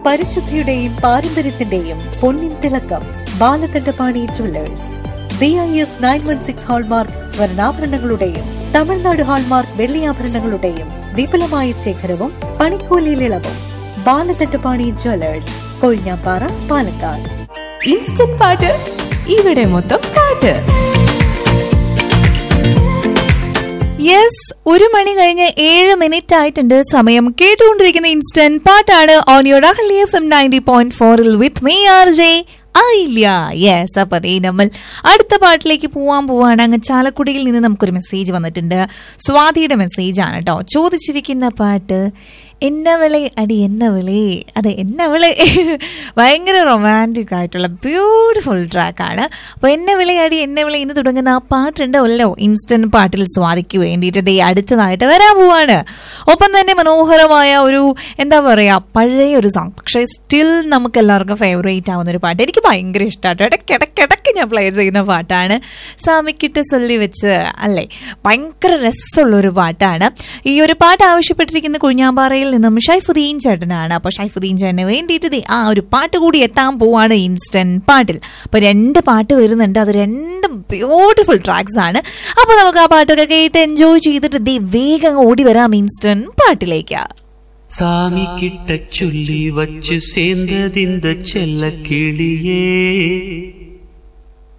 പരിശുദ്ധിയുടെയും പാരമ്പര്യത്തിന്റെയും പൊന്നിൻ തിളക്കം Balakantapani jewellers B I S nine one six hallmark സ്വർണ്ണാഭരണങ്ങളുടെയും തമിഴ്നാട് ഹാൾമാർക്ക് വെള്ളിയാഭരണങ്ങളുടെയും വിപുലമായ ശേഖരവും പണിക്കൂലിയിൽ ഇളവും ബാലകണ്ഠപാണി ജുവല്ലേഴ്സ് കൊഴിഞ്ഞാപ്പാറ പാലക്കാട് ഇൻസ്റ്റന്റ് പാട്ട് ഇവിടെ മൊത്തം പാട്ട് യെസ് ഒരു മണി കഴിഞ്ഞ് ഏഴ് മിനിറ്റ് ആയിട്ടുണ്ട് സമയം കേട്ടുകൊണ്ടിരിക്കുന്ന ഇൻസ്റ്റന്റ് പാട്ടാണ് on your Ahalya F M ninety point ഫോറിൽ വിത്ത് മീ ആർ ജെ ആയില്ല യെസ് അപ്പൊ അതേ നമ്മൾ അടുത്ത പാട്ടിലേക്ക് പോവാൻ പോവാണ് അങ്ങ് ചാലക്കുടിയിൽ നിന്ന് നമുക്കൊരു മെസ്സേജ് വന്നിട്ടുണ്ട് സ്വാതിയുടെ മെസ്സേജ് ആണ് കേട്ടോ ചോദിച്ചിരിക്കുന്ന പാട്ട് എന്നവളെ അടി എന്നവളെ അതെ എന്നവളെ ഭയങ്കര റൊമാൻറ്റിക് ആയിട്ടുള്ള ബ്യൂട്ടിഫുൾ ട്രാക്കാണ് അപ്പോൾ എന്നവളെ അടി എന്നവളെ ഇന്ന് തുടങ്ങുന്ന ആ പാട്ടുണ്ടാവല്ലോ ഇൻസ്റ്റന്റ് പാട്ടിൽ സ്വാതിക്ക് വേണ്ടിയിട്ട് ദേ അടുത്തതായിട്ട് വരാൻ പോവാണ് ഒപ്പം തന്നെ മനോഹരമായ ഒരു എന്താ പറയാ പഴയ ഒരു സോങ് പക്ഷേ സ്റ്റിൽ നമുക്ക് എല്ലാവർക്കും ഫേവറേറ്റ് ആവുന്ന ഒരു പാട്ട് എനിക്ക് ഭയങ്കര ഇഷ്ടമാട്ടോ ഇടയ്ക്കിടയ്ക്കിടയ്ക്ക് ഞാൻ പ്ലേ ചെയ്യുന്ന പാട്ടാണ് സാമിക്കിട്ട് സൊല്ലി വെച്ച് അല്ലേ ഭയങ്കര രസമുള്ള ഒരു പാട്ടാണ് ഈ ഒരു പാട്ട് ആവശ്യപ്പെട്ടിരിക്കുന്ന കുഞ്ഞാമ്പാറയിൽ നിന്നും ഷൈഫുദ്ദീൻ ചേട്ടനാണ് അപ്പോൾ ഷൈഫുദ്ദീൻ ചേട്ടന് വേണ്ടിയിട്ട് ദേ ആ ഒരു പാട്ട് കൂടി എത്താൻ പോവാണ് ഇൻസ്റ്റന്റ് പാട്ടിൽ അപ്പൊ രണ്ട് പാട്ട് വരുന്നുണ്ട് അത് രണ്ടും ബ്യൂട്ടിഫുൾ ട്രാക്സ് ആണ് അപ്പൊ നമുക്ക് ആ പാട്ടൊക്കെ കേട്ട് എൻജോയ് ചെയ്തിട്ട് ദേ വേഗം ഓടി വരാം ഇൻസ്റ്റന്റ് പാട്ടിലേക്ക് சாமி கிட்ட சொல்லி வச்சு சேர்ந்ததிந்த செல்ல கிளியே